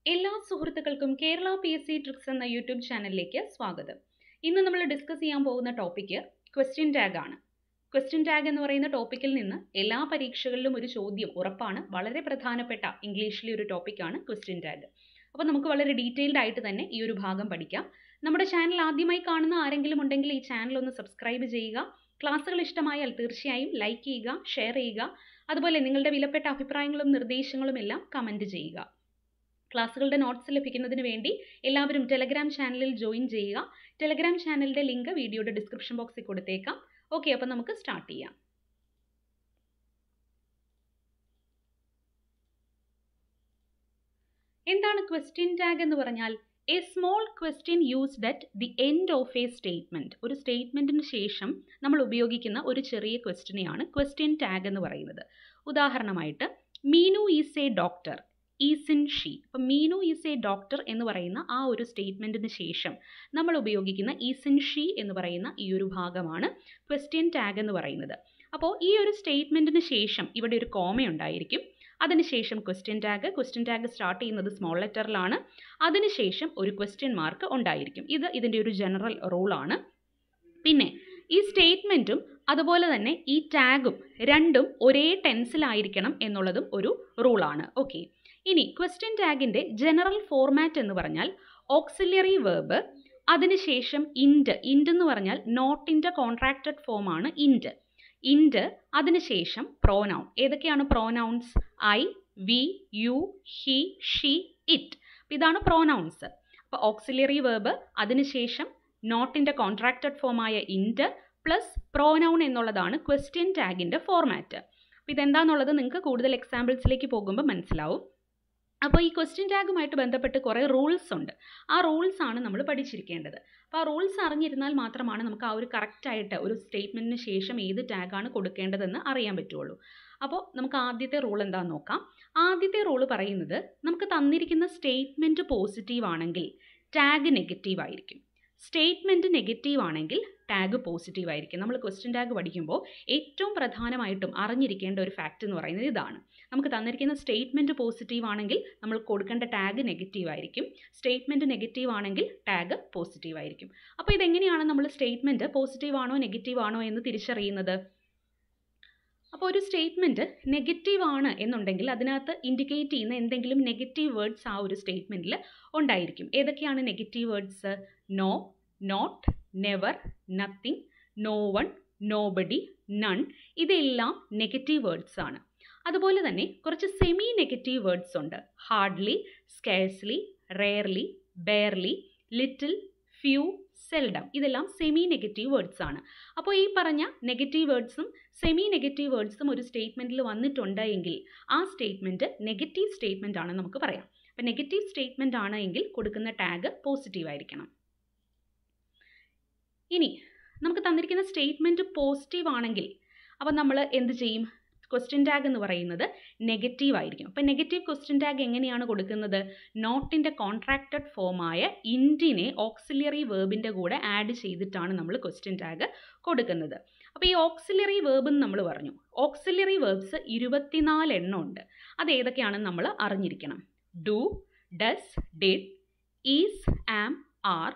എല്ലാ സുഹൃത്തുക്കൾക്കും Kerala P S C tricks എന്ന യൂട്യൂബ് ചാനലിലേക്ക് സ്വാഗതം ഇന്ന് നമ്മൾ ഡിസ്കസ് ചെയ്യാൻ പോകുന്ന ടോപ്പിക്ക് ക്വസ്റ്റ്യൻ ടാഗ് ആണ് ക്വസ്റ്റ്യൻ ടാഗ് എന്ന് പറയുന്ന ടോപ്പിക്കിൽ നിന്ന് എല്ലാ പരീക്ഷകളിലും ഒരു ചോദ്യം ഉറപ്പാണ് വളരെ പ്രധാനപ്പെട്ട ഇംഗ്ലീഷിലെ ഒരു ടോപ്പിക്കാണ് ക്വസ്റ്റ്യൻ ടാഗ് അപ്പോൾ നമുക്ക് വളരെ ഡീറ്റെയിൽഡ് ആയിട്ട് തന്നെ ഈ ഒരു ഭാഗം പഠിക്കാം നമ്മുടെ ചാനൽ ആദ്യമായി കാണുന്ന ആരെങ്കിലും ഉണ്ടെങ്കിൽ ഈ ചാനൽ ഒന്ന് സബ്സ്ക്രൈബ് ചെയ്യുക ക്ലാസ്സുകൾ ഇഷ്ടമായാൽ തീർച്ചയായും ലൈക്ക് ചെയ്യുക ഷെയർ ചെയ്യുക അതുപോലെ നിങ്ങളുടെ വിലപ്പെട്ട അഭിപ്രായങ്ങളും നിർദ്ദേശങ്ങളും എല്ലാം കമൻറ്റ് ചെയ്യുക ക്ലാസ്സുകളുടെ നോട്ട്സ് ലഭിക്കുന്നതിന് വേണ്ടി എല്ലാവരും ടെലഗ്രാം ചാനലിൽ ജോയിൻ ചെയ്യുക ടെലഗ്രാം ചാനലിൻ്റെ ലിങ്ക് വീഡിയോയുടെ ഡിസ്ക്രിപ്ഷൻ ബോക്സിൽ കൊടുത്തേക്കാം ഓക്കെ അപ്പോൾ നമുക്ക് സ്റ്റാർട്ട് ചെയ്യാം എന്താണ് ക്വസ്റ്റ്യൻ ടാഗ് എന്ന് പറഞ്ഞാൽ a small question used at the end of a statement ഒരു സ്റ്റേറ്റ്മെൻറ്റിന് ശേഷം നമ്മൾ ഉപയോഗിക്കുന്ന ഒരു ചെറിയ ക്വസ്റ്റ്യനെയാണ് ക്വസ്റ്റ്യൻ ടാഗ് എന്ന് പറയുന്നത് ഉദാഹരണമായിട്ട് Meenu is a doctor isn't she അപ്പം മീനു ഈസ് എ ഡോക്ടർ എന്ന് പറയുന്ന ആ ഒരു സ്റ്റേറ്റ്മെൻറ്റിന് ശേഷം നമ്മൾ ഉപയോഗിക്കുന്ന ഈസ് ഇൻ ഷീ എന്ന് പറയുന്ന ഈ ഒരു ഭാഗമാണ് ക്വസ്റ്റ്യൻ ടാഗ് എന്ന് പറയുന്നത് അപ്പോൾ ഈ ഒരു സ്റ്റേറ്റ്മെൻറ്റിന് ശേഷം ഇവിടെ ഒരു കോമ ഉണ്ടായിരിക്കും അതിനുശേഷം question tag question tag start ചെയ്യുന്നത് സ്മോൾ ലെറ്ററിലാണ് അതിനുശേഷം ഒരു ക്വസ്റ്റ്യൻ മാർക്ക് ഉണ്ടായിരിക്കും ഇത് ഇതിൻ്റെ ഒരു ജനറൽ റൂളാണ് പിന്നെ ഈ സ്റ്റേറ്റ്മെൻറ്റും അതുപോലെ തന്നെ ഈ ടാഗും രണ്ടും ഒരേ ടെൻസിലായിരിക്കണം എന്നുള്ളതും ഒരു റൂളാണ് ഓക്കെ ഇനി ക്വസ്റ്റ്യൻ ടാഗിൻ്റെ ജനറൽ ഫോർമാറ്റ് എന്ന് പറഞ്ഞാൽ ഓക്സിലറി വേർബ് അതിനുശേഷം ഇൻഡ് ഇൻഡ് എന്ന് പറഞ്ഞാൽ നോട്ടിൻ്റെ കോൺട്രാക്റ്റഡ് ഫോമാണ് ഇൻഡ് ഇൻഡ് അതിനുശേഷം പ്രോനൗൺ ഏതൊക്കെയാണ് pronouns I we you he she it ഇതാണ് പ്രോനൗൺസ് അപ്പോൾ ഓക്സിലറി വേർബ് അതിനുശേഷം നോട്ടിൻ്റെ കോൺട്രാക്റ്റഡ് ഫോമായ ഇൻഡ് പ്ലസ് പ്രോനൗൺ എന്നുള്ളതാണ് ക്വസ്റ്റ്യൻ ടാഗിൻ്റെ ഫോർമാറ്റ് അപ്പോൾ ഇതെന്താണെന്നുള്ളത് നിങ്ങൾക്ക് കൂടുതൽ എക്സാമ്പിൾസിലേക്ക് പോകുമ്പോൾ മനസ്സിലാവും അപ്പോൾ ഈ ക്വസ്റ്റ്യൻ ടാഗുമായിട്ട് ബന്ധപ്പെട്ട് കുറേ റൂൾസ് ഉണ്ട് ആ റൂൾസ് ആണ് നമ്മൾ പഠിച്ചിരിക്കേണ്ടത് അപ്പോൾ ആ റൂൾസ് അറിഞ്ഞിരുന്നാൽ മാത്രമാണ് നമുക്ക് ആ ഒരു കറക്റ്റായിട്ട് ഒരു സ്റ്റേറ്റ്മെൻറ്റിന് ശേഷം ഏത് ടാഗാണ് കൊടുക്കേണ്ടതെന്ന് അറിയാൻ പറ്റുള്ളൂ അപ്പോൾ നമുക്ക് ആദ്യത്തെ റൂൾ എന്താണെന്ന് നോക്കാം ആദ്യത്തെ റൂൾ പറയുന്നത് നമുക്ക് തന്നിരിക്കുന്ന സ്റ്റേറ്റ്മെൻറ്റ് പോസിറ്റീവ് ആണെങ്കിൽ ടാഗ് നെഗറ്റീവ് ആയിരിക്കും സ്റ്റേറ്റ്മെൻറ്റ് നെഗറ്റീവ് ആണെങ്കിൽ ടാഗ് പോസിറ്റീവ് ആയിരിക്കും നമ്മൾ ക്വസ്റ്റ്യൻ ടാഗ് പഠിക്കുമ്പോൾ ഏറ്റവും പ്രധാനമായിട്ടും അറിഞ്ഞിരിക്കേണ്ട ഒരു ഫാക്റ്റ് എന്ന് പറയുന്നത് ഇതാണ് നമുക്ക് തന്നിരിക്കുന്ന സ്റ്റേറ്റ്മെൻറ്റ് പോസിറ്റീവ് ആണെങ്കിൽ നമ്മൾ കൊടുക്കേണ്ട ടാഗ് നെഗറ്റീവ് ആയിരിക്കും സ്റ്റേറ്റ്മെൻറ്റ് നെഗറ്റീവ് ആണെങ്കിൽ ടാഗ് പോസിറ്റീവ് ആയിരിക്കും അപ്പോൾ ഇതെങ്ങനെയാണ് നമ്മൾ സ്റ്റേറ്റ്മെൻറ്റ് പോസിറ്റീവ് ആണോ നെഗറ്റീവ് ആണോ എന്ന് തിരിച്ചറിയുന്നത് അപ്പോൾ ഒരു സ്റ്റേറ്റ്മെൻറ്റ് നെഗറ്റീവ് ആണ് എന്നുണ്ടെങ്കിൽ അതിനകത്ത് ഇൻഡിക്കേറ്റ് ചെയ്യുന്ന എന്തെങ്കിലും നെഗറ്റീവ് വേർഡ്സ് ആ ഒരു സ്റ്റേറ്റ്മെൻറ്റിൽ ഉണ്ടായിരിക്കും ഏതൊക്കെയാണ് negative words no not never nothing no one nobody none ഇതെല്ലാം നെഗറ്റീവ് വേർഡ്സ് ആണ് അതുപോലെ തന്നെ കുറച്ച് സെമി നെഗറ്റീവ് വേർഡ്സ് ഉണ്ട് hardly scarcely rarely barely little few seldom ഇതെല്ലാം സെമി നെഗറ്റീവ് വേർഡ്സ് ആണ് അപ്പോൾ ഈ പറഞ്ഞ നെഗറ്റീവ് വേർഡ്സും സെമി നെഗറ്റീവ് വേർഡ്സും ഒരു സ്റ്റേറ്റ്മെൻറ്റിൽ വന്നിട്ടുണ്ട് എങ്കിൽ ആ സ്റ്റേറ്റ്മെൻറ്റ് നെഗറ്റീവ് സ്റ്റേറ്റ്മെൻ്റ് ആണെന്ന് നമുക്ക് പറയാം അപ്പോൾ നെഗറ്റീവ് സ്റ്റേറ്റ്മെൻ്റ് ആണ് എങ്കിൽ കൊടുക്കുന്ന ടാഗ് പോസിറ്റീവ് ആയിരിക്കണം ഇനി നമുക്ക് തന്നിരിക്കുന്ന സ്റ്റേറ്റ്മെൻറ്റ് പോസിറ്റീവ് ആണെങ്കിൽ അപ്പോൾ നമ്മൾ എന്ത് ചെയ്യും ക്വസ്റ്റ്യൻ ടാഗ് എന്ന് പറയുന്നത് നെഗറ്റീവ് ആയിരിക്കും അപ്പോൾ നെഗറ്റീവ് ക്വസ്റ്റ്യൻ ടാഗ് എങ്ങനെയാണ് കൊടുക്കുന്നത് നോട്ടിൻ്റെ കോൺട്രാക്റ്റഡ് ഫോമായ ഇൻഡിനെ ഓക്സിലറി വേർബിൻ്റെ കൂടെ ആഡ് ചെയ്തിട്ടാണ് നമ്മൾ ക്വസ്റ്റ്യൻ ടാഗ് കൊടുക്കുന്നത് അപ്പോൾ ഈ ഓക്സിലറി വേർബ് എന്ന് നമ്മൾ പറഞ്ഞു ഓക്സിലറി വേർബ്സ് ഇരുപത്തിനാല് എണ്ണം ഉണ്ട് അത് ഏതൊക്കെയാണെന്ന് നമ്മൾ അറിഞ്ഞിരിക്കണം do does did is am are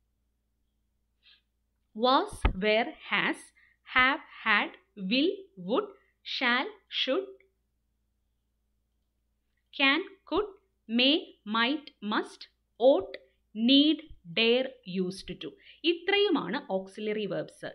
was were has have had will would shall should can could may might must ought need dare used to ഇത്രയുമാണ് ഓക്സിലറി വേർബ്സ്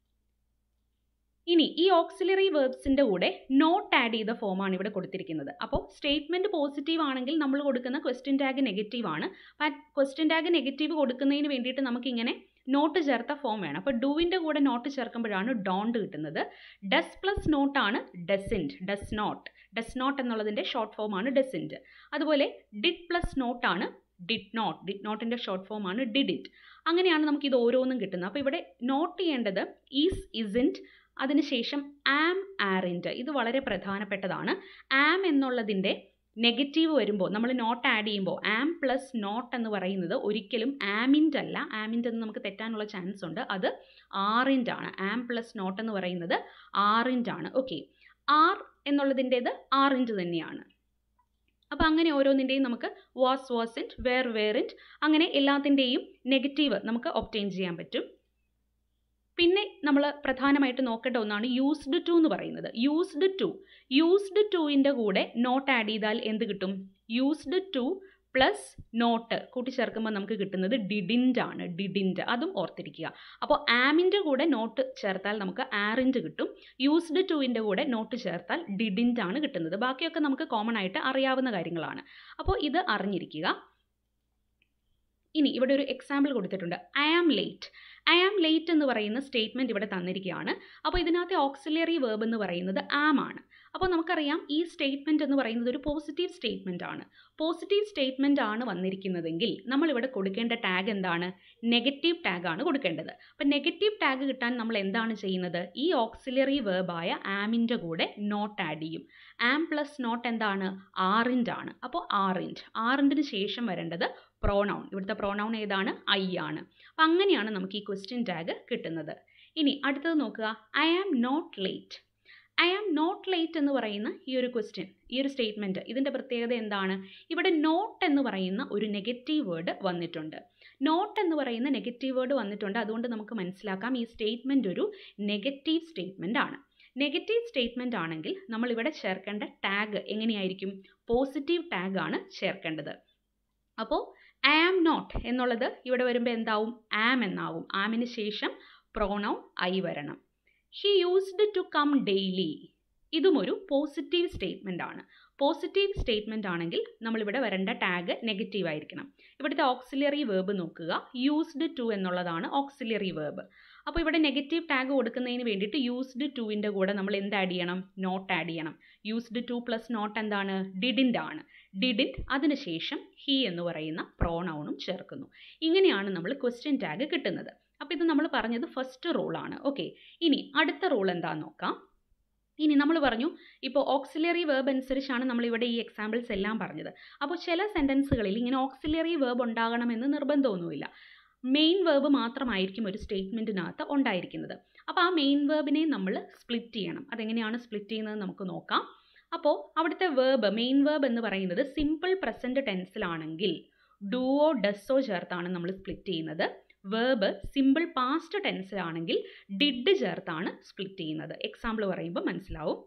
ഇനി ഈ ഓക്സിലറി വേർബ്സിൻ്റെ കൂടെ നോട്ട് ആഡ് ചെയ്ത ഫോമാണ് ഇവിടെ കൊടുത്തിരിക്കുന്നത് അപ്പോൾ സ്റ്റേറ്റ്മെൻറ്റ് പോസിറ്റീവ് ആണെങ്കിൽ നമ്മൾ കൊടുക്കുന്ന ക്വസ്റ്റ്യൻ ടാഗ് നെഗറ്റീവ് ആണ് ക്വസ്റ്റ്യൻ ടാഗ് നെഗറ്റീവ് കൊടുക്കുന്നതിന് വേണ്ടിയിട്ട് നമുക്കിങ്ങനെ നോട്ട് ചേർത്ത ഫോം വേണം അപ്പോൾ ഡൂവിൻ്റെ കൂടെ നോട്ട് ചേർക്കുമ്പോഴാണ് ഡോണ്ട് കിട്ടുന്നത് ഡസ് പ്ലസ് നോട്ടാണ് doesn't does not does not എന്നുള്ളതിൻ്റെ ഷോർട്ട് ഫോമാണ് ഡെസിൻറ്റ് അതുപോലെ ഡിഡ് പ്ലസ് നോട്ടാണ് ഡിഡ് നോട്ട് ഡിഡ് നോട്ടിൻ്റെ ഷോർട്ട് ഫോമാണ് ഡിഡ് ഇറ്റ് അങ്ങനെയാണ് നമുക്ക് ഇത് ഓരോന്നും കിട്ടുന്നത് അപ്പോൾ ഇവിടെ നോട്ട് ചെയ്യേണ്ടത് ഈസ് ഇസിൻറ്റ് അതിനുശേഷം ആം ആറിൻറ്റ് ഇത് വളരെ പ്രധാനപ്പെട്ടതാണ് ആം എന്നുള്ളതിൻ്റെ നെഗറ്റീവ് വരുമ്പോൾ നമ്മൾ നോട്ട് ആഡ് ചെയ്യുമ്പോൾ ആം പ്ലസ് നോട്ട് എന്ന് പറയുന്നത് ഒരിക്കലും ആമിൻ്റ് അല്ല ആമിൻ്റ് എന്ന് നമുക്ക് തെറ്റാനുള്ള ചാൻസ് ഉണ്ട് അത് ആറിൻ്റ് ആണ് ആം പ്ലസ് നോട്ട് എന്ന് പറയുന്നത് ആറിൻ്റ് ആണ് ഓക്കെ ആർ എന്നുള്ളതിൻ്റേത് ആറിൻ്റ് തന്നെയാണ് അപ്പോൾ അങ്ങനെ ഓരോന്നിൻ്റെയും നമുക്ക് വാസ് വാസൻറ്റ് വേർ വേറിൻറ്റ് അങ്ങനെ എല്ലാത്തിൻ്റെയും നെഗറ്റീവ് നമുക്ക് ഒപ്റ്റെയിൻ ചെയ്യാൻ പറ്റും പിന്നെ നമ്മൾ പ്രധാനമായിട്ട് നോക്കേണ്ട ഒന്നാണ് യൂസ്ഡ് ടു എന്ന് പറയുന്നത് യൂസ്ഡ് ടു യൂസ്ഡ് ടുവിൻ്റെ കൂടെ നോട്ട് ആഡ് ചെയ്താൽ എന്ത് കിട്ടും യൂസ്ഡ് ടു പ്ലസ് നോട്ട് കൂട്ടിച്ചേർക്കുമ്പോൾ നമുക്ക് കിട്ടുന്നത് ഡിഡിൻ്റ് ആണ് ഡിഡിൻ്റ് അതും ഓർത്തിരിക്കുക അപ്പോൾ ആമിൻ്റെ കൂടെ നോട്ട് ചേർത്താൽ നമുക്ക് ആറിൻ്റ് കിട്ടും യൂസ്ഡ് ടുവിൻ്റെ കൂടെ നോട്ട് ചേർത്താൽ ഡിഡിൻ്റ് ആണ് കിട്ടുന്നത് ബാക്കിയൊക്കെ നമുക്ക് കോമൺ ആയിട്ട് അറിയാവുന്ന കാര്യങ്ങളാണ് അപ്പോൾ ഇത് അറിഞ്ഞിരിക്കുക ഇനി ഇവിടെ ഒരു എക്സാമ്പിൾ കൊടുത്തിട്ടുണ്ട് I am late I am late എന്ന് പറയുന്ന സ്റ്റേറ്റ്മെൻറ്റ് ഇവിടെ തന്നിരിക്കുകയാണ് അപ്പോൾ ഇതിനകത്തെ ഓക്സിലറി വേർബ് എന്ന് പറയുന്നത് ആം ആണ് അപ്പോൾ നമുക്കറിയാം ഈ സ്റ്റേറ്റ്മെൻറ്റ് എന്ന് പറയുന്നത് ഒരു പോസിറ്റീവ് സ്റ്റേറ്റ്മെൻ്റ് ആണ് പോസിറ്റീവ് സ്റ്റേറ്റ്മെൻ്റ് ആണ് വന്നിരിക്കുന്നതെങ്കിൽ നമ്മളിവിടെ കൊടുക്കേണ്ട ടാഗ് എന്താണ് നെഗറ്റീവ് ടാഗ് ആണ് കൊടുക്കേണ്ടത് അപ്പോൾ നെഗറ്റീവ് ടാഗ് കിട്ടാൻ നമ്മൾ എന്താണ് ചെയ്യുന്നത് ഈ ഓക്സിലറി വേർബായ ആമിൻ്റെ കൂടെ നോട്ട് ആഡ് ചെയ്യും ആം പ്ലസ് നോട്ട് എന്താണ് ആറിൻ്റ് ആണ് അപ്പോൾ ആറിൻ്റ് ആറിൻ്റിന് ശേഷം വരേണ്ടത് പ്രോണൗൺ ഇവിടുത്തെ പ്രോണൗൺ ഏതാണ് ഐ ആണ് അപ്പം അങ്ങനെയാണ് നമുക്ക് ഈ ക്വസ്റ്റ്യൻ ടാഗ് കിട്ടുന്നത് ഇനി അടുത്തത് നോക്കുക I am not late I am not late എന്ന് പറയുന്ന ഈ ഒരു ക്വസ്റ്റ്യൻ ഈ ഒരു സ്റ്റേറ്റ്മെൻറ്റ് ഇതിൻ്റെ പ്രത്യേകത എന്താണ് ഇവിടെ നോട്ട് എന്ന് പറയുന്ന ഒരു നെഗറ്റീവ് വേർഡ് വന്നിട്ടുണ്ട് നോട്ട് എന്ന് പറയുന്ന നെഗറ്റീവ് വേർഡ് വന്നിട്ടുണ്ട് അതുകൊണ്ട് നമുക്ക് മനസ്സിലാക്കാം ഈ സ്റ്റേറ്റ്മെൻറ്റ് ഒരു നെഗറ്റീവ് സ്റ്റേറ്റ്മെൻ്റ് ആണ് നെഗറ്റീവ് സ്റ്റേറ്റ്മെൻ്റ് ആണെങ്കിൽ നമ്മളിവിടെ ചേർക്കേണ്ട ടാഗ് എങ്ങനെയായിരിക്കും പോസിറ്റീവ് ടാഗ് ആണ് ചേർക്കേണ്ടത് അപ്പോൾ ആം നോട്ട് എന്നുള്ളത് ഇവിടെ വരുമ്പോൾ എന്താവും ആം എന്നാവും ആമിന് ശേഷം പ്രോണൗൺ ഐ വരണം he used to come daily ഇതും ഒരു പോസിറ്റീവ് സ്റ്റേറ്റ്മെൻ്റ് ആണ് പോസിറ്റീവ് സ്റ്റേറ്റ്മെൻ്റ് ആണെങ്കിൽ നമ്മളിവിടെ വരേണ്ട ടാഗ് നെഗറ്റീവ് ആയിരിക്കണം ഇവിടുത്തെ ഓക്സിലറി വേർബ് നോക്കുക യൂസ്ഡ് ടു എന്നുള്ളതാണ് ഓക്സിലറി വേർബ് അപ്പോൾ ഇവിടെ നെഗറ്റീവ് ടാഗ് കൊടുക്കുന്നതിന് വേണ്ടിയിട്ട് യൂസ്ഡ് ടുവിൻ്റെ കൂടെ നമ്മൾ എന്ത് ആഡ് ചെയ്യണം നോട്ട് ആഡ് ചെയ്യണം യൂസ്ഡ് ടു പ്ലസ് നോട്ട് എന്താണ് ഡിഡിൻ്റ് ആണ് ഡിഡിൻ്റ് അതിനുശേഷം ഹി എന്ന് പറയുന്ന പ്രോണൗണും ചേർക്കുന്നു ഇങ്ങനെയാണ് നമ്മൾ ക്വസ്റ്റ്യൻ ടാഗ് കിട്ടുന്നത് അപ്പോൾ ഇത് നമ്മൾ പറഞ്ഞത് ഫസ്റ്റ് റൂളാണ് ഓക്കെ ഇനി അടുത്ത റൂൾ എന്താണെന്ന് നോക്കാം ഇനി നമ്മൾ പറഞ്ഞു ഇപ്പോൾ ഓക്സിലറി വേർബ് അനുസരിച്ചാണ് നമ്മളിവിടെ ഈ എക്സാമ്പിൾസ് എല്ലാം പറഞ്ഞത് അപ്പോൾ ചില സെൻറ്റൻസുകളിൽ ഇങ്ങനെ ഓക്സിലറി വേർബ് ഉണ്ടാകണമെന്ന് നിർബന്ധമൊന്നുമില്ല മെയിൻ വേർബ് മാത്രമായിരിക്കും ഒരു സ്റ്റേറ്റ്മെൻറ്റിനകത്ത് ഉണ്ടായിരിക്കുന്നത് അപ്പോൾ ആ മെയിൻ വേർബിനെ നമ്മൾ സ്പ്ലിറ്റ് ചെയ്യണം അതെങ്ങനെയാണ് സ്പ്ലിറ്റ് ചെയ്യുന്നത് നമുക്ക് നോക്കാം അപ്പോൾ അവിടുത്തെ വേർബ് മെയിൻ വേർബ് എന്ന് പറയുന്നത് സിമ്പിൾ പ്രസൻറ്റ് ടെൻസിലാണെങ്കിൽ ഡുവോ ഡസ്സോ ചേർത്താണ് നമ്മൾ സ്പ്ലിറ്റ് ചെയ്യുന്നത് വേർബ് സിമ്പിൾ പാസ്റ്റ് ടെൻസിലാണെങ്കിൽ ഡിഡ് ചേർത്താണ് സ്പ്ലിറ്റ് ചെയ്യുന്നത് എക്സാമ്പിൾ പറയുമ്പോൾ മനസ്സിലാവും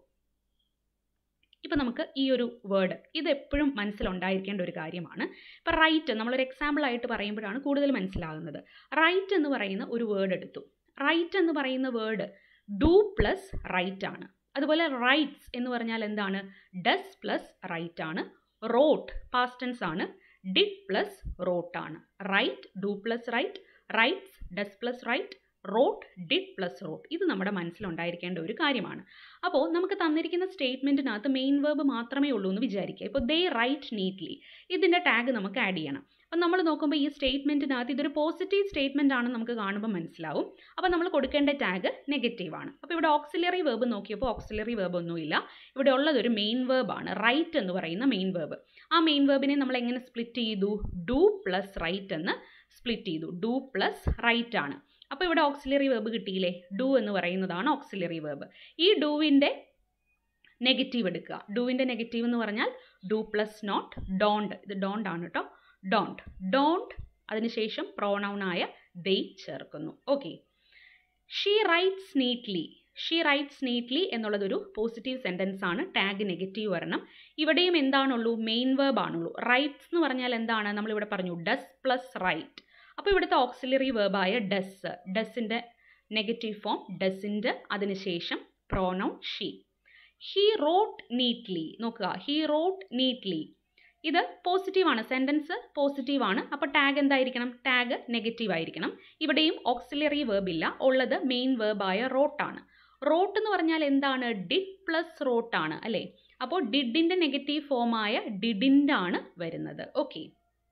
ഇപ്പം നമുക്ക് ഈ ഒരു വേർഡ് ഇത് എപ്പോഴും മനസ്സിലുണ്ടായിരിക്കേണ്ട ഒരു കാര്യമാണ് ഇപ്പം റൈറ്റ് നമ്മളൊരു എക്സാമ്പിൾ ആയിട്ട് പറയുമ്പോഴാണ് കൂടുതൽ മനസ്സിലാകുന്നത് റൈറ്റ് എന്ന് പറയുന്ന ഒരു വേർഡ് എടുത്തു റൈറ്റ് എന്ന് പറയുന്ന വേർഡ് ഡു പ്ലസ് റൈറ്റ് ആണ് അതുപോലെ റൈറ്റ്സ് എന്ന് പറഞ്ഞാൽ എന്താണ് ഡസ് പ്ലസ് റൈറ്റ് ആണ് റോട്ട് പാസ്റ്റൻസ് ആണ് ഡിഡ് പ്ലസ് റോട്ട് ആണ് write do plus write writes does plus write wrote did plus wrote ഇത് നമ്മുടെ മനസ്സിലുണ്ടായിരിക്കേണ്ട ഒരു കാര്യമാണ് അപ്പോൾ നമുക്ക് തന്നിരിക്കുന്ന സ്റ്റേറ്റ്മെൻറ്റിനകത്ത് മെയിൻ വേർബ് മാത്രമേ ഉള്ളൂ എന്ന് വിചാരിക്കുക ഇപ്പോൾ ദേ റൈറ്റ് നീറ്റ്ലി ഇതിൻ്റെ ടാഗ് നമുക്ക് ആഡ് ചെയ്യണം അപ്പം നമ്മൾ നോക്കുമ്പോൾ ഈ സ്റ്റേറ്റ്മെൻറ്റിനകത്ത് ഇതൊരു പോസിറ്റീവ് സ്റ്റേറ്റ്മെൻ്റ് ആണെന്ന് നമുക്ക് കാണുമ്പോൾ മനസ്സിലാവും അപ്പോൾ നമ്മൾ കൊടുക്കേണ്ട ടാഗ് നെഗറ്റീവ് ആണ് അപ്പോൾ ഇവിടെ ഓക്സിലറി വേർബ് നോക്കിയപ്പോൾ ഓക്സിലറി വേർബ് ഒന്നുമില്ല ഇവിടെ ഉള്ളതൊരു മെയിൻ വേർബാണ് റൈറ്റ് എന്ന് പറയുന്ന മെയിൻ വേർബ് ആ മെയിൻ വേർബിനെ നമ്മൾ എങ്ങനെ സ്പ്ലിറ്റ് ചെയ്തു ഡു പ്ലസ് റൈറ്റ് എന്ന് സ്പ്ലിറ്റ് ചെയ്തു ഡു പ്ലസ് റൈറ്റ് ആണ് അപ്പോൾ ഇവിടെ ഓക്സിലറി വേർബ് കിട്ടിയില്ലേ ഡു എന്ന് പറയുന്നതാണ് ഓക്സിലറി വേർബ് ഈ ഡൂവിൻ്റെ നെഗറ്റീവ് എടുക്കുക ഡൂവിൻ്റെ നെഗറ്റീവ് എന്ന് പറഞ്ഞാൽ ഡു പ്ലസ് നോട്ട് ഡോണ്ട് ഇത് ഡോണ്ട് ആണ് കേട്ടോ ഡോണ്ട് ഡോണ്ട് അതിനുശേഷം പ്രോണൗൺ ആയ ദേ ചേർക്കുന്നു okay she writes neatly she writes neatly എന്നുള്ളതൊരു പോസിറ്റീവ് സെൻറ്റൻസ് ആണ് ടാഗ് നെഗറ്റീവ് വരണം ഇവിടെയും എന്താണുള്ളൂ മെയിൻ വേർബ് ആണുള്ളൂ റൈറ്റ്സ് എന്ന് പറഞ്ഞാൽ എന്താണ് നമ്മളിവിടെ പറഞ്ഞു ഡസ് പ്ലസ് റൈറ്റ് അപ്പോൾ ഇവിടുത്തെ ഓക്സിലറി വേർബായ ഡസ് ഡസിൻ്റെ നെഗറ്റീവ് ഫോം ഡസിൻ്റെ അതിനുശേഷം pronoun she he wrote neatly നോക്കുക ഹീ റോട്ട് നീറ്റ്ലി ഇത് പോസിറ്റീവാണ് സെൻറ്റൻസ് പോസിറ്റീവാണ് അപ്പോൾ ടാഗ് എന്തായിരിക്കണം ടാഗ് നെഗറ്റീവ് ആയിരിക്കണം ഇവിടെയും ഓക്സിലറി വേർബ് ഇല്ല ഉള്ളത് മെയിൻ വേർബായ റോട്ടാണ് റോട്ട് എന്ന് പറഞ്ഞാൽ എന്താണ് ഡിഡ് പ്ലസ് റോട്ടാണ് അല്ലേ അപ്പോൾ ഡിഡിൻ്റെ നെഗറ്റീവ് ഫോമായ ഡിഡിൻ്റെ ആണ് വരുന്നത് ഓക്കെ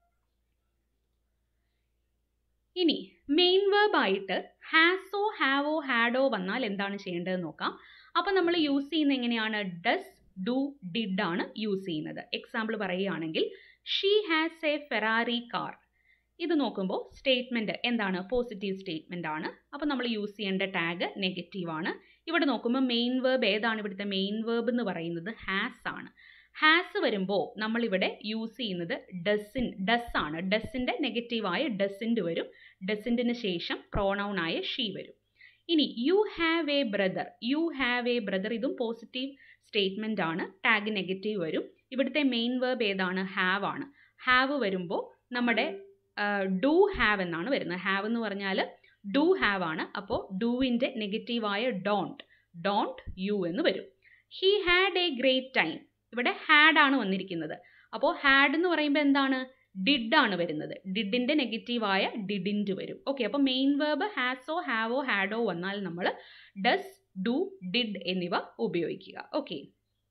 ഇനി മെയിൻ വേർബായിട്ട് ഹാസോ ഹാവോ ഹാഡോ വന്നാൽ എന്താണ് ചെയ്യേണ്ടത് നോക്കാം അപ്പോൾ നമ്മൾ യൂസ് ചെയ്യുന്നത് എങ്ങനെയാണ് ഡസ് ഡു ഡിഡ് ആണ് യൂസ് ചെയ്യുന്നത് എക്സാമ്പിൾ പറയുകയാണെങ്കിൽ she has a Ferrari car ഇത് നോക്കുമ്പോൾ സ്റ്റേറ്റ്മെൻറ്റ് എന്താണ് പോസിറ്റീവ് സ്റ്റേറ്റ്മെൻ്റ് ആണ് അപ്പോൾ നമ്മൾ യൂസ് ചെയ്യേണ്ട ടാഗ് നെഗറ്റീവ് ആണ് ഇവിടെ നോക്കുമ്പോൾ മെയിൻ വേർബ് ഏതാണ് ഇവിടുത്തെ മെയിൻ വേർബ് എന്ന് പറയുന്നത് ഹാസ് ആണ് ഹാസ് വരുമ്പോൾ നമ്മളിവിടെ യൂസ് ചെയ്യുന്നത് ഡസിൻ ഡസ് ആണ് ഡസിൻ്റെ നെഗറ്റീവായ ഡസിൻ്റ് വരും ഡസിൻറ്റിന് ശേഷം പ്രോണൗൺ ആയ ഷീ വരും ഇനി you have a brother you have a brother ഇതും പോസിറ്റീവ് സ്റ്റേറ്റ്മെൻ്റ് ആണ് ടാഗ് നെഗറ്റീവ് വരും ഇവിടുത്തെ മെയിൻ വേർബ് ഏതാണ് ഹാവ് ആണ് ഹാവ് വരുമ്പോൾ നമ്മുടെ ഡു ഹാവ് എന്നാണ് വരുന്നത് ഹാവ് എന്ന് പറഞ്ഞാൽ ഡു ഹാവ് ആണ് അപ്പോൾ ഡൂവിൻ്റെ നെഗറ്റീവായ ഡോണ്ട് ഡോണ്ട് യു എന്ന് വരും he had a great time ഇവിടെ ഹാഡ് ആണ് വന്നിരിക്കുന്നത് അപ്പോൾ ഹാഡ് എന്ന് പറയുമ്പോൾ എന്താണ് ഡിഡ് ആണ് വരുന്നത് ഡിഡിൻ്റെ നെഗറ്റീവായ ഡിഡിൻറ്റ് വരും ഓക്കെ അപ്പോൾ മെയിൻ വേർബ് ഹാസോ ഹാവോ ഹാഡോ വന്നാൽ നമ്മൾ ഡസ് ഡു ഡിഡ് എന്നിവ ഉപയോഗിക്കുക ഓക്കെ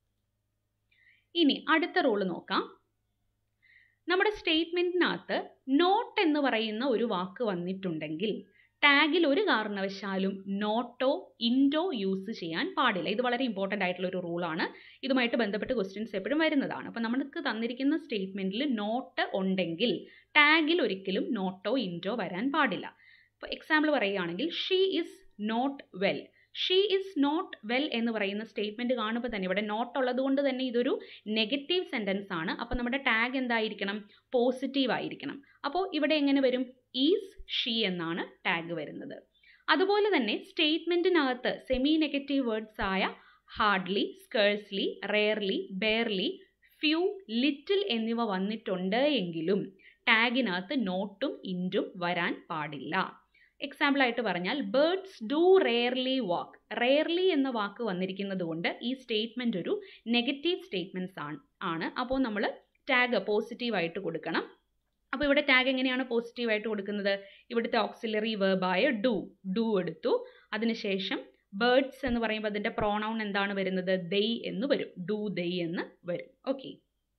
ഇനി അടുത്ത റോള് നോക്കാം നമ്മുടെ സ്റ്റേറ്റ്മെൻറ്റിനകത്ത് നോട്ട് എന്ന് പറയുന്ന ഒരു വാക്ക് വന്നിട്ടുണ്ടെങ്കിൽ ടാഗിൽ ഒരു കാരണവശാലും നോട്ടോ ഇൻഡോ യൂസ് ചെയ്യാൻ പാടില്ല ഇത് വളരെ ഇമ്പോർട്ടൻ്റ് ആയിട്ടുള്ള ഒരു റൂളാണ് ഇതുമായിട്ട് ബന്ധപ്പെട്ട് ക്വസ്റ്റ്യൻസ് എപ്പോഴും വരുന്നതാണ് അപ്പോൾ നമുക്ക് തന്നിരിക്കുന്ന സ്റ്റേറ്റ്മെൻറ്റിൽ നോട്ട് ഉണ്ടെങ്കിൽ ടാഗിൽ ഒരിക്കലും നോട്ടോ ഇൻഡോ വരാൻ പാടില്ല ഇപ്പോൾ എക്സാമ്പിൾ പറയുകയാണെങ്കിൽ she is not well she is not well എന്ന് പറയുന്ന സ്റ്റേറ്റ്മെൻറ്റ് കാണുമ്പോൾ തന്നെ ഇവിടെ നോട്ട് ഉള്ളത് കൊണ്ട് തന്നെ ഇതൊരു നെഗറ്റീവ് സെൻറ്റൻസ് ആണ് അപ്പോൾ നമ്മുടെ ടാഗ് എന്തായിരിക്കണം പോസിറ്റീവ് ആയിരിക്കണം അപ്പോൾ ഇവിടെ എങ്ങനെ വരും ഈസ് ഷീ എന്നാണ് ടാഗ് വരുന്നത് അതുപോലെ തന്നെ സ്റ്റേറ്റ്മെൻറ്റിനകത്ത് സെമി നെഗറ്റീവ് വേർഡ്സ് ആയ hardly scarcely rarely barely few little എന്നിവ വന്നിട്ടുണ്ട് എങ്കിലും ടാഗിനകത്ത് നോട്ടും ഇൻറ്റും വരാൻ പാടില്ല എക്സാമ്പിൾ ആയിട്ട് പറഞ്ഞാൽ birds do rarely walk rarely എന്ന വാക്ക് വന്നിരിക്കുന്നത് കൊണ്ട് ഈ സ്റ്റേറ്റ്മെൻ്റ് ഒരു നെഗറ്റീവ് സ്റ്റേറ്റ്മെൻറ്റ്സ് ആണ് ആണ് അപ്പോൾ നമ്മൾ ടാഗ് പോസിറ്റീവായിട്ട് കൊടുക്കണം അപ്പോൾ ഇവിടെ ടാഗ് എങ്ങനെയാണ് പോസിറ്റീവായിട്ട് കൊടുക്കുന്നത് ഇവിടുത്തെ ഓക്സിലറി വേർബായ ഡു ഡു എടുത്തു അതിനുശേഷം ബേർഡ്സ് എന്ന് പറയുമ്പോൾ അതിൻ്റെ പ്രോണൗൺ എന്താണ് വരുന്നത് ദെയ് എന്ന് വരും ഡു ദെയ് എന്ന് വരും ഓക്കെ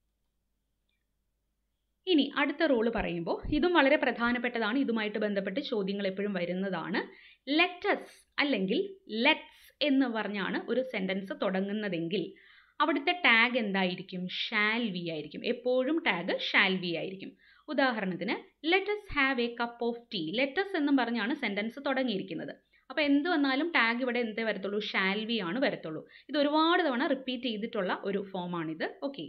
ഇനി അടുത്ത റോള് പറയുമ്പോൾ ഇതും വളരെ പ്രധാനപ്പെട്ടതാണ് ഇതുമായിട്ട് ബന്ധപ്പെട്ട് ചോദ്യങ്ങൾ എപ്പോഴും വരുന്നതാണ് ലെറ്റസ് അല്ലെങ്കിൽ ലെറ്റ്സ് എന്ന് പറഞ്ഞാണ് ഒരു സെൻറ്റൻസ് തുടങ്ങുന്നതെങ്കിൽ അവിടുത്തെ ടാഗ് എന്തായിരിക്കും ഷാൽ വി ആയിരിക്കും എപ്പോഴും ടാഗ് ഷാൽ വി ആയിരിക്കും ഉദാഹരണത്തിന് let's have a cup of tea let's എന്നും പറഞ്ഞാണ് സെൻറ്റൻസ് തുടങ്ങിയിരിക്കുന്നത് അപ്പോൾ എന്ത് വന്നാലും ടാഗ് ഇവിടെ എന്തേ വരത്തുള്ളൂ ഷാൽ വി ആണ് വരത്തുള്ളൂ ഇത് ഒരുപാട് തവണ റിപ്പീറ്റ് ചെയ്തിട്ടുള്ള ഒരു ഫോമാണിത് ഓക്കെ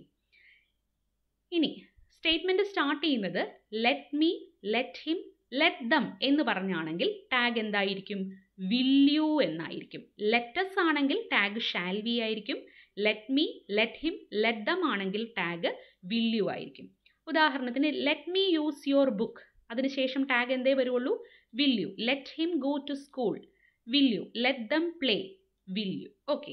ഇനി സ്റ്റേറ്റ്മെൻറ്റ് സ്റ്റാർട്ട് ചെയ്യുന്നത് let me let him let them എന്ന് പറഞ്ഞാണെങ്കിൽ ടാഗ് എന്തായിരിക്കും വിൽ യു എന്നായിരിക്കും ലെറ്റസ് ആണെങ്കിൽ ടാഗ് ഷാൽ വി ആയിരിക്കും let me let him let them ആണെങ്കിൽ ടാഗ് വിൽ യു ആയിരിക്കും ഉദാഹരണത്തിന് let me use your book അതിനുശേഷം ടാഗ് എന്തേ വരുള്ളൂ will you let him go to school will you let them play will you okay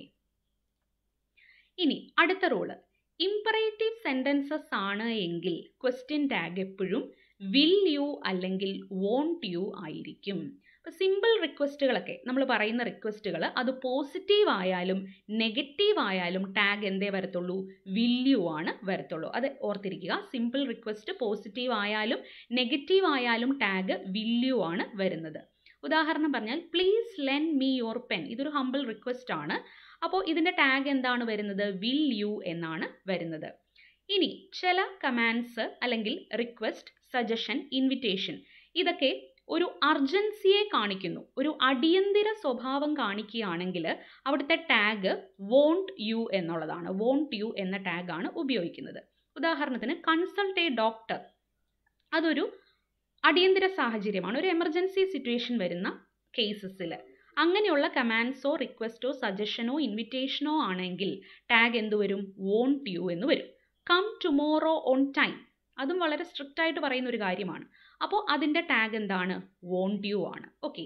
ഇനി അടുത്ത rule imperative sentences ആണ് എങ്കിൽ ക്വസ്റ്റ്യൻ ടാഗ് എപ്പോഴും വിൽ യു അല്ലെങ്കിൽ വോണ്ട് യു ആയിരിക്കും ഇപ്പോൾ സിമ്പിൾ റിക്വസ്റ്റുകളൊക്കെ നമ്മൾ പറയുന്ന റിക്വസ്റ്റുകൾ അത് പോസിറ്റീവ് ആയാലും നെഗറ്റീവ് ആയാലും ടാഗ് എന്തേ വരത്തുള്ളൂ വിൽ യു ആണ് വരത്തുള്ളൂ അത് ഓർത്തിരിക്കുക സിമ്പിൾ റിക്വസ്റ്റ് പോസിറ്റീവ് ആയാലും നെഗറ്റീവ് ആയാലും ടാഗ് വിൽ യു ആണ് വരുന്നത് ഉദാഹരണം പറഞ്ഞാൽ please lend me your pen ഇതൊരു ഹമ്പിൾ റിക്വസ്റ്റ് ആണ് അപ്പോൾ ഇതിൻ്റെ ടാഗ് എന്താണ് വരുന്നത് വിൽ യു എന്നാണ് വരുന്നത് ഇനി ചില കമാൻഡ്സ് അല്ലെങ്കിൽ റിക്വസ്റ്റ് സജഷൻ ഇൻവിറ്റേഷൻ ഇതൊക്കെ ഒരു അർജൻസിയെ കാണിക്കുന്നു ഒരു അടിയന്തര സ്വഭാവം കാണിക്കുകയാണെങ്കിൽ അവിടുത്തെ ടാഗ് വോണ്ട് യു എന്നുള്ളതാണ് വോണ്ട് യു എന്ന ടാഗാണ് ഉപയോഗിക്കുന്നത് ഉദാഹരണത്തിന് കൺസൾട്ട് എ ഡോക്ടർ അതൊരു അടിയന്തര സാഹചര്യമാണ് ഒരു എമർജൻസി സിറ്റുവേഷൻ വരുന്ന കേസസിൽ അങ്ങനെയുള്ള കമാൻഡ്സോ റിക്വസ്റ്റോ സജഷനോ ഇൻവിറ്റേഷനോ ആണെങ്കിൽ ടാഗ് എന്ത് വരും വോണ്ട് യു എന്ന് വരും കം ടുമോറോ ഓൺ ടൈം അതും വളരെ സ്ട്രിക്റ്റ് ആയിട്ട് പറയുന്ന ഒരു കാര്യമാണ് അപ്പോൾ അതിൻ്റെ ടാഗ് എന്താണ് വോണ്ട് യു ആണ് ഓക്കെ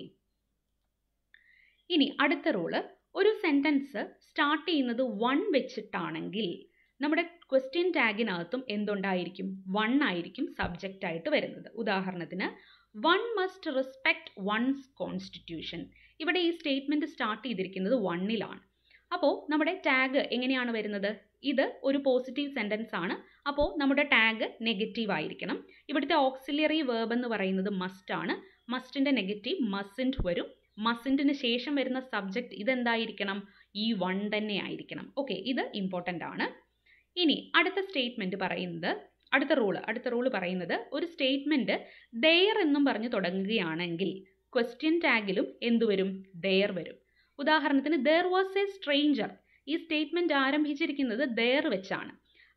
ഇനി അടുത്ത റൂള് ഒരു സെൻറ്റൻസ് സ്റ്റാർട്ട് ചെയ്യുന്നത് വൺ വെച്ചിട്ടാണെങ്കിൽ നമ്മുടെ ക്വസ്റ്റ്യൻ ടാഗിനകത്തും എന്തുണ്ടായിരിക്കും വൺ ആയിരിക്കും സബ്ജക്റ്റ് ആയിട്ട് വരുന്നത് ഉദാഹരണത്തിന് one must respect one's constitution ഇവിടെ ഈ സ്റ്റേറ്റ്മെൻറ്റ് സ്റ്റാർട്ട് ചെയ്തിരിക്കുന്നത് വണ്ണിലാണ് അപ്പോൾ നമ്മുടെ ടാഗ് എങ്ങനെയാണ് വരുന്നത് ഇത് ഒരു പോസിറ്റീവ് സെൻറ്റൻസ് ആണ് അപ്പോൾ നമ്മുടെ ടാഗ് നെഗറ്റീവ് ആയിരിക്കണം ഇവിടുത്തെ ഓക്സിലറി വേർബ് എന്ന് പറയുന്നത് മസ്റ്റ് ആണ് മസ്റ്റിൻ്റെ നെഗറ്റീവ് മസിൻറ്റ് വരും മസിൻറ്റിന് ശേഷം വരുന്ന സബ്ജക്റ്റ് ഇതെന്തായിരിക്കണം ഈ വൺ തന്നെ ആയിരിക്കണം ഓക്കെ ഇത് ഇമ്പോർട്ടൻ്റ് ആണ് ഇനി അടുത്ത സ്റ്റേറ്റ്മെൻറ്റ് പറയുന്നത് അടുത്ത റൂള് അടുത്ത റൂള് പറയുന്നത് ഒരു സ്റ്റേറ്റ്മെൻറ്റ് ദെയർ എന്നും പറഞ്ഞ് തുടങ്ങുകയാണെങ്കിൽ ക്വസ്റ്റ്യൻ ടാഗിലും എന്തു വരും ദെയർ വരും ഉദാഹരണത്തിന് ദർ വാസ് എ സ്ട്രേഞ്ചർ ഈ സ്റ്റേറ്റ്മെൻറ്റ് ആരംഭിച്ചിരിക്കുന്നത് ദെയർ വെച്ചാണ്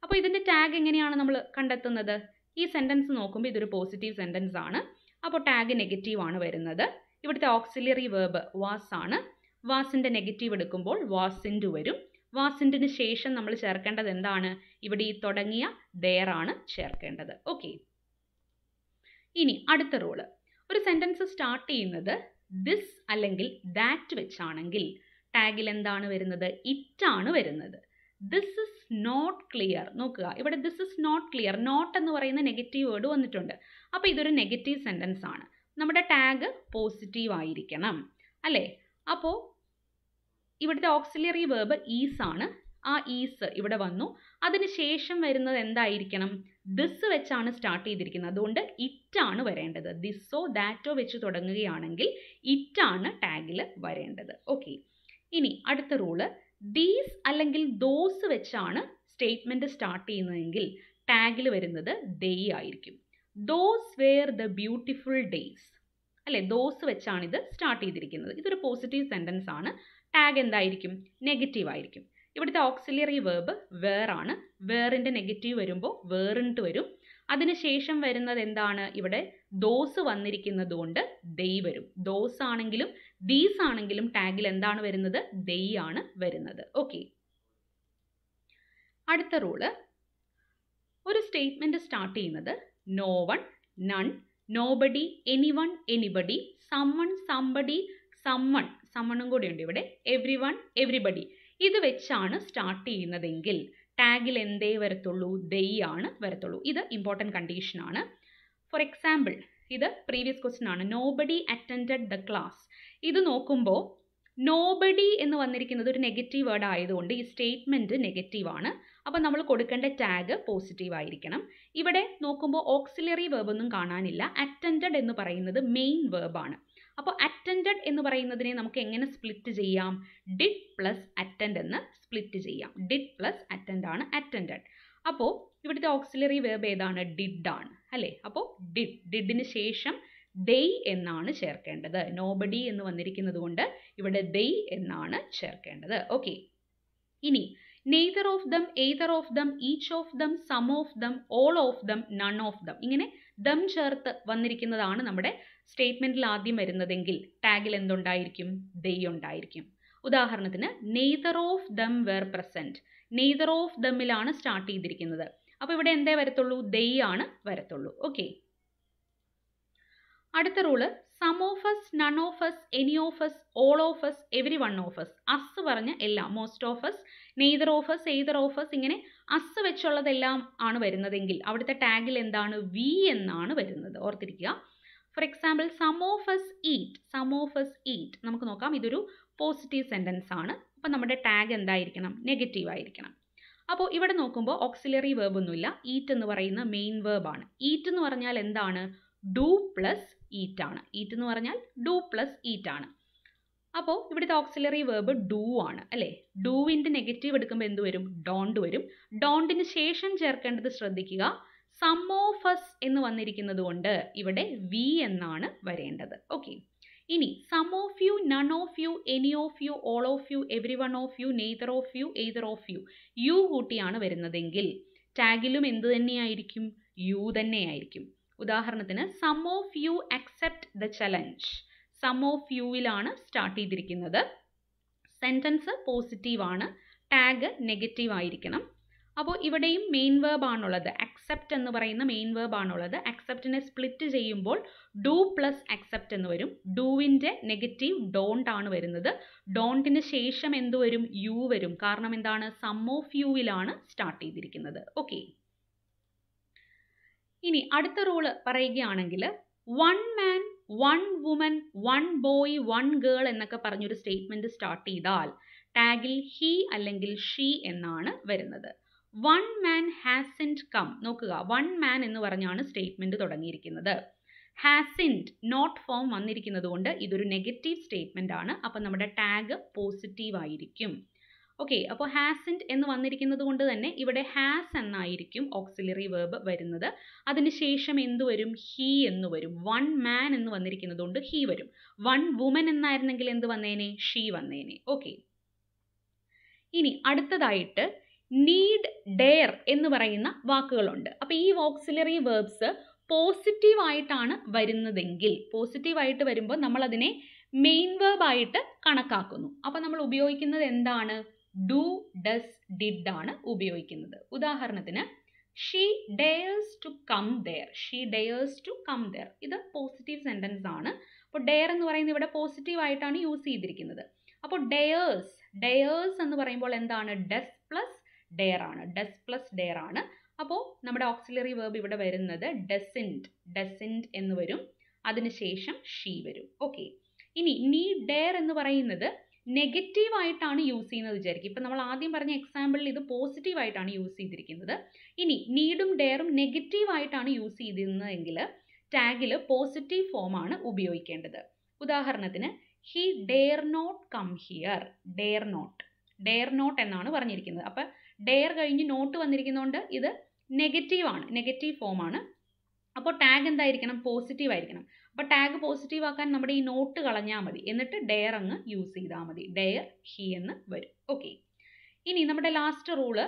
അപ്പോൾ ഇതിൻ്റെ ടാഗ് എങ്ങനെയാണ് നമ്മൾ കണ്ടെത്തുന്നത് ഈ സെൻറ്റൻസ് നോക്കുമ്പോൾ ഇതൊരു പോസിറ്റീവ് സെൻറ്റൻസ് ആണ് അപ്പോൾ ടാഗ് നെഗറ്റീവ് ആണ് വരുന്നത് ഇവിടുത്തെ ഓക്സിലറി വേർബ് വാസ് ആണ് വാസിൻ്റെ നെഗറ്റീവ് എടുക്കുമ്പോൾ വാസിൻറ്റു വരും വാസിൻറ്റിന് ശേഷം നമ്മൾ ചേർക്കേണ്ടത് എന്താണ് ഇവിടെ ഈ തുടങ്ങിയ ദെയർ ആണ് ചേർക്കേണ്ടത് ഓക്കെ ഇനി അടുത്ത റൂള് ഒരു സെൻറ്റൻസ് സ്റ്റാർട്ട് ചെയ്യുന്നത് ദിസ് അല്ലെങ്കിൽ ദാറ്റ് വെച്ചാണെങ്കിൽ ടാഗിൽ എന്താണ് വരുന്നത് ഇറ്റ് ആണ് വരുന്നത് ദിസ് ഇസ് നോട്ട് ക്ലിയർ നോക്കുക ഇവിടെ this is not clear not എന്ന് പറയുന്ന നെഗറ്റീവ് വേർഡ് വന്നിട്ടുണ്ട് അപ്പോൾ ഇതൊരു നെഗറ്റീവ് സെൻറ്റൻസ് ആണ് നമ്മുടെ ടാഗ് പോസിറ്റീവ് ആയിരിക്കണം അല്ലേ അപ്പോൾ ഇവിടുത്തെ ഓക്സിലറി വേർബ് ഈസ് ആണ് ആ ഈസ് ഇവിടെ വന്നു അതിന് ശേഷം വരുന്നത് എന്തായിരിക്കണം ദിസ് വെച്ചാണ് സ്റ്റാർട്ട് ചെയ്തിരിക്കുന്നത് അതുകൊണ്ട് ഇറ്റാണ് വരേണ്ടത് ദിസ്സോ ദാറ്റോ വെച്ച് തുടങ്ങുകയാണെങ്കിൽ ഇറ്റാണ് ടാഗിൽ വരേണ്ടത് ഓക്കെ ഇനി അടുത്ത റൂള് ദീസ് അല്ലെങ്കിൽ ദോസ് വെച്ചാണ് സ്റ്റേറ്റ്മെൻറ്റ് സ്റ്റാർട്ട് ചെയ്യുന്നതെങ്കിൽ ടാഗിൽ വരുന്നത് ഡേ ആയിരിക്കും those were the beautiful days അല്ലേ ദോസ് വെച്ചാണ് ഇത് സ്റ്റാർട്ട് ചെയ്തിരിക്കുന്നത് ഇതൊരു പോസിറ്റീവ് സെൻറ്റൻസ് ആണ് ടാഗ് എന്തായിരിക്കും നെഗറ്റീവ് ആയിരിക്കും ഇവിടുത്തെ ഓക്സിലറി വേർബ് വേർ ആണ് വേറിൻ്റെ നെഗറ്റീവ് വരുമ്പോൾ വേറിൻട്ട് വരും അതിനുശേഷം വരുന്നത് എന്താണ് ഇവിടെ ദോസ് വന്നിരിക്കുന്നത് കൊണ്ട് ദെയ് വരും ദോസ് ആണെങ്കിലും ദീസ് ആണെങ്കിലും ടാഗിൽ എന്താണ് വരുന്നത് ദെയ് ആണ് വരുന്നത് ഓക്കെ അടുത്ത റൂള് ഒരു സ്റ്റേറ്റ്മെൻറ്റ് സ്റ്റാർട്ട് ചെയ്യുന്നത് no one none nobody anyone anybody someone somebody someone സമ്മണും കൂടി ഉണ്ട് ഇവിടെ എവ്രി വൺ എവ്രിബഡി ഇത് വെച്ചാണ് സ്റ്റാർട്ട് ചെയ്യുന്നതെങ്കിൽ ടാഗിൽ എന്തേ വരത്തുള്ളൂ ദെയ് ആണ് വരത്തുള്ളൂ ഇത് ഇമ്പോർട്ടൻറ്റ് കണ്ടീഷനാണ് ഫോർ എക്സാമ്പിൾ ഇത് പ്രീവിയസ് ക്വസ്റ്റ്യൻ ആണ് നോബഡി അറ്റൻഡഡ് ദ ക്ലാസ് ഇത് നോക്കുമ്പോൾ നോബഡി എന്ന് വന്നിരിക്കുന്നത് ഒരു നെഗറ്റീവ് വേർഡ് ആയതുകൊണ്ട് ഈ സ്റ്റേറ്റ്മെൻറ്റ് നെഗറ്റീവ് ആണ് അപ്പോൾ നമ്മൾ കൊടുക്കേണ്ട ടാഗ് പോസിറ്റീവ് ആയിരിക്കണം ഇവിടെ നോക്കുമ്പോൾ ഓക്സിലറി വേർബ് ഒന്നും കാണാനില്ല അറ്റൻഡഡ് എന്ന് പറയുന്നത് മെയിൻ വേർബാണ് അപ്പോൾ അറ്റൻഡഡ് എന്ന് പറയുന്നതിനെ നമുക്ക് എങ്ങനെ സ്പ്ലിറ്റ് ചെയ്യാം ഡിഡ് പ്ലസ് അറ്റൻഡ് എന്ന് സ്പ്ലിറ്റ് ചെയ്യാം ഡിഡ് പ്ലസ് അറ്റൻഡ് ആണ് അറ്റൻഡഡ് അപ്പോൾ ഇവിടുത്തെ ഓക്സിലറി വേർബ് ഏതാണ് ഡിഡ് ആണ് അല്ലേ അപ്പോൾ ഡിഡ് ഡിഡിന് ശേഷം ദെയ് എന്നാണ് ചേർക്കേണ്ടത് നോബഡി എന്ന് വന്നിരിക്കുന്നത് കൊണ്ട് ഇവിടെ ദെയ് എന്നാണ് ചേർക്കേണ്ടത് ഓക്കെ ഇനി neither of them either of them each of them some of them all of them none of them ഇങ്ങനെ ദം ചേർത്ത് വന്നിരിക്കുന്നതാണ് നമ്മുടെ സ്റ്റേറ്റ്മെൻറ്റിൽ ആദ്യം വരുന്നതെങ്കിൽ ടാഗിൽ എന്തുണ്ടായിരിക്കും ദെയ് ഉണ്ടായിരിക്കും ഉദാഹരണത്തിന് neither of them were present neither of ദമ്മിലാണ് സ്റ്റാർട്ട് ചെയ്തിരിക്കുന്നത് അപ്പോൾ ഇവിടെ എന്തേ വരത്തുള്ളൂ ദെയ് ആണ് വരത്തുള്ളൂ ഓക്കെ അടുത്ത rule some of us none of us any of us all of us every one of us us പറഞ്ഞ എല്ലാം most of us neither of us either of us ഇങ്ങനെ അസ് വെച്ചുള്ളതെല്ലാം ആണ് വരുന്നതെങ്കിൽ അവിടുത്തെ ടാഗിൽ എന്താണ് വി എന്നാണ് വരുന്നത് ഓർത്തിരിക്കുക for example some of us eat some of us eat നമുക്ക് നോക്കാം ഇതൊരു പോസിറ്റീവ് സെൻറ്റൻസ് ആണ് അപ്പം നമ്മുടെ ടാഗ് എന്തായിരിക്കണം നെഗറ്റീവ് ആയിരിക്കണം അപ്പോൾ ഇവിടെ നോക്കുമ്പോൾ ഓക്സിലറി വേർബ് ഒന്നുമില്ല ഈറ്റ് എന്ന് പറയുന്ന മെയിൻ വേർബ് ആണ് ഈറ്റ് എന്ന് പറഞ്ഞാൽ എന്താണ് ഡു പ്ലസ് ഈറ്റ് ആണ് ഈറ്റ് എന്ന് പറഞ്ഞാൽ ഡു പ്ലസ് ഈറ്റ് ആണ് അപ്പോൾ ഇവിടുത്തെ ഓക്സിലറി വേർബ് ഡു ആണ് അല്ലേ ഡൂവിൻ്റെ നെഗറ്റീവ് എടുക്കുമ്പോൾ എന്ത് വരും ഡോണ്ട് വരും ഡോണ്ടിന് ശേഷം ചേർക്കേണ്ടത് ശ്രദ്ധിക്കുക സം ഓഫ് എസ് എന്ന് വന്നിരിക്കുന്നത് കൊണ്ട് ഇവിടെ വി എന്നാണ് വരേണ്ടത് ഓക്കെ ഇനി some of you none of you any of you all of you every one of you neither of you either of you you കൂട്ടിയാണ് വരുന്നതെങ്കിൽ ടാഗിലും എന്ത് തന്നെയായിരിക്കും യു തന്നെയായിരിക്കും ഉദാഹരണത്തിന് some of you accept the challenge some of യുവിലാണ് start ചെയ്തിരിക്കുന്നത് sentence positive ആണ് ടാഗ് നെഗറ്റീവ് ആയിരിക്കണം അപ്പോൾ ഇവിടെയും മെയിൻ വേർബ് ആണുള്ളത് അക്സെപ്റ്റ് എന്ന് പറയുന്ന മെയിൻ വേർബ് ആണുള്ളത് അക്സെപ്റ്റിനെ സ്പ്ലിറ്റ് ചെയ്യുമ്പോൾ ഡു പ്ലസ് അക്സെപ്റ്റ് എന്ന് വരും ഡൂവിൻ്റെ നെഗറ്റീവ് ഡോണ്ട് ആണ് വരുന്നത് ഡോണ്ടിന് ശേഷം എന്ത് വരും യു വരും കാരണം എന്താണ് സം ഓഫ് യുവിലാണ് സ്റ്റാർട്ട് ചെയ്തിരിക്കുന്നത് ഓക്കെ ഇനി അടുത്ത റൂള് പറയുകയാണെങ്കിൽ one man one woman one boy one girl എന്നൊക്കെ പറഞ്ഞൊരു സ്റ്റേറ്റ്മെൻറ്റ് സ്റ്റാർട്ട് ചെയ്താൽ ടാഗിൽ ഹി അല്ലെങ്കിൽ ഷീ എന്നാണ് വരുന്നത് വൺ മാൻ ഹാസിൻറ്റ് കം നോക്കുക വൺ മാൻ എന്ന് പറഞ്ഞാണ് സ്റ്റേറ്റ്മെൻറ്റ് തുടങ്ങിയിരിക്കുന്നത് ഹാസിൻറ്റ് നോട്ട് ഫോം വന്നിരിക്കുന്നത് കൊണ്ട് ഇതൊരു നെഗറ്റീവ് സ്റ്റേറ്റ്മെൻ്റ് ആണ് അപ്പോൾ നമ്മുടെ ടാഗ് പോസിറ്റീവ് ആയിരിക്കും ഓക്കെ അപ്പോൾ ഹാസിൻറ്റ് എന്ന് വന്നിരിക്കുന്നത് കൊണ്ട് തന്നെ ഇവിടെ ഹാസ് എന്നായിരിക്കും ഓക്സിലറി വേർബ് വരുന്നത് അതിനുശേഷം എന്ത് വരും ഹീ എന്ന് വരും വൺ മാൻ എന്ന് വന്നിരിക്കുന്നത് കൊണ്ട് ഹീ വരും വൺ വുമൻ എന്നായിരുന്നെങ്കിൽ എന്ത് വന്നേനെ ഷീ വന്നേനെ ഓക്കെ ഇനി അടുത്തതായിട്ട് നീഡ് ഡെയർ എന്ന് പറയുന്ന വാക്കുകളുണ്ട് അപ്പോൾ ഈ ഓക്സിലറി വേർബ്സ് പോസിറ്റീവ് ആയിട്ടാണ് വരുന്നതെങ്കിൽ പോസിറ്റീവ് ആയിട്ട് വരുമ്പോൾ നമ്മൾ അതിനെ മെയിൻ വേർബ് ആയിട്ട് കണക്കാക്കുന്നു അപ്പോൾ നമ്മൾ ഉപയോഗിക്കുന്നത് എന്താണ് ഡു ഡസ് ഡിഡ് ആണ് ഉപയോഗിക്കുന്നത് ഉദാഹരണത്തിന് she dares to come there she dares to come there ഇത് പോസിറ്റീവ് സെൻറ്റൻസ് ആണ് അപ്പോൾ ഡെയർ എന്ന് പറയുന്നത് ഇവിടെ പോസിറ്റീവ് ആയിട്ടാണ് യൂസ് ചെയ്തിരിക്കുന്നത് അപ്പോൾ ഡെയേഴ്സ് ഡെയേഴ്സ് എന്ന് പറയുമ്പോൾ എന്താണ് ഡസ് പ്ലസ് ഡെയർ ആണ് ഡസ് പ്ലസ് ഡെയർ ആണ് അപ്പോൾ നമ്മുടെ ഓക്സിലറി വേർബ് ഇവിടെ വരുന്നത് ഡസിൻറ്റ് ഡസിൻറ്റ് എന്ന് വരും അതിനുശേഷം ഷീ വരും ഓക്കെ ഇനി നീ ഡെയർ എന്ന് പറയുന്നത് നെഗറ്റീവ് ആയിട്ടാണ് യൂസ് ചെയ്യുന്നത് വിചാരിക്കും ഇപ്പം നമ്മൾ ആദ്യം പറഞ്ഞ എക്സാമ്പിളിൽ ഇത് പോസിറ്റീവ് ആയിട്ടാണ് യൂസ് ചെയ്തിരിക്കുന്നത് ഇനി നീഡും ഡെയറും നെഗറ്റീവ് ആയിട്ടാണ് യൂസ് ചെയ്തിരുന്നതെങ്കിൽ ടാഗിൽ പോസിറ്റീവ് ഫോമാണ് ഉപയോഗിക്കേണ്ടത് ഉദാഹരണത്തിന് he dare not come here dare not dare not എന്നാണ് പറഞ്ഞിരിക്കുന്നത് അപ്പം ഡെയർ കഴിഞ്ഞ് നോട്ട് വന്നിരിക്കുന്നതുകൊണ്ട് ഇത് നെഗറ്റീവ് ആണ് നെഗറ്റീവ് ഫോമാണ് അപ്പോൾ ടാഗ് എന്തായിരിക്കണം പോസിറ്റീവ് ആയിരിക്കണം അപ്പോൾ ടാഗ് പോസിറ്റീവ് ആക്കാൻ നമ്മുടെ ഈ നോട്ട് കളഞ്ഞാൽ മതി എന്നിട്ട് ഡെയർ അങ്ങ് യൂസ് ചെയ്താൽ മതി ഡെയർ ഹി എന്ന് വരും ഓക്കെ ഇനി നമ്മുടെ ലാസ്റ്റ് റൂള്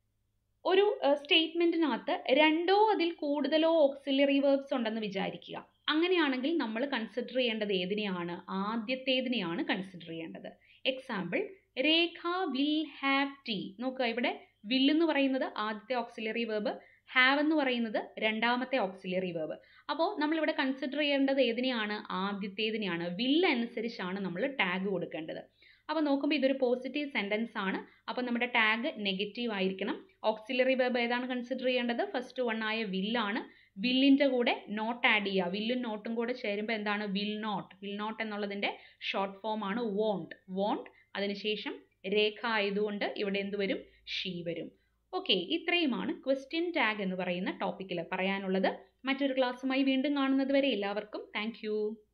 ഒരു സ്റ്റേറ്റ്മെൻറ്റിനകത്ത് രണ്ടോ അതിൽ കൂടുതലോ ഓക്സിലറി വേർബ്സ് ഉണ്ടെന്ന് വിചാരിക്കുക അങ്ങനെയാണെങ്കിൽ നമ്മൾ കൺസിഡർ ചെയ്യേണ്ടത് ഏതിനെയാണ് ആദ്യത്തേതിനെയാണ് കൺസിഡർ ചെയ്യേണ്ടത് example Rekha will have tea നോക്കുക ഇവിടെ വിൽ എന്ന് പറയുന്നത് ആദ്യത്തെ ഓക്സിലറി വേർബ് ഹാവ് എന്ന് പറയുന്നത് രണ്ടാമത്തെ ഓക്സിലറി വേർബ് അപ്പോൾ നമ്മളിവിടെ കൺസിഡർ ചെയ്യേണ്ടത് ഏതിനെയാണ് ആദ്യത്തേതിനെയാണ് വിൽ അനുസരിച്ചാണ് നമ്മൾ ടാഗ് കൊടുക്കേണ്ടത് അപ്പോൾ നോക്കുമ്പോൾ ഇതൊരു പോസിറ്റീവ് സെൻറ്റൻസ് ആണ് അപ്പോൾ നമ്മുടെ ടാഗ് നെഗറ്റീവ് ആയിരിക്കണം ഓക്സിലറി വേർബ് ഏതാണ് കൺസിഡർ ചെയ്യേണ്ടത് ഫസ്റ്റ് വൺ ആയ വില്ലാണ് വില്ലിൻ്റെ കൂടെ നോട്ട് ആഡ് ചെയ്യുക വില്ലും നോട്ടും കൂടെ ചേരുമ്പോൾ എന്താണ് വിൽ നോട്ട് വിൽ നോട്ട് എന്നുള്ളതിൻ്റെ ഷോർട്ട് ഫോം ആണ് വോണ്ട് വോണ്ട് അതിനുശേഷം രേഖ ആയതുകൊണ്ട് ഇവിടെ എന്ത് വരും ഷീ വരും ഓക്കെ ഇത്രയുമാണ് ക്വസ്റ്റ്യൻ ടാഗ് എന്ന് പറയുന്ന ടോപ്പിക്കിൽ പറയാനുള്ളത് മറ്റൊരു ക്ലാസ്സുമായി വീണ്ടും കാണുന്നത് വരെ എല്ലാവർക്കും താങ്ക്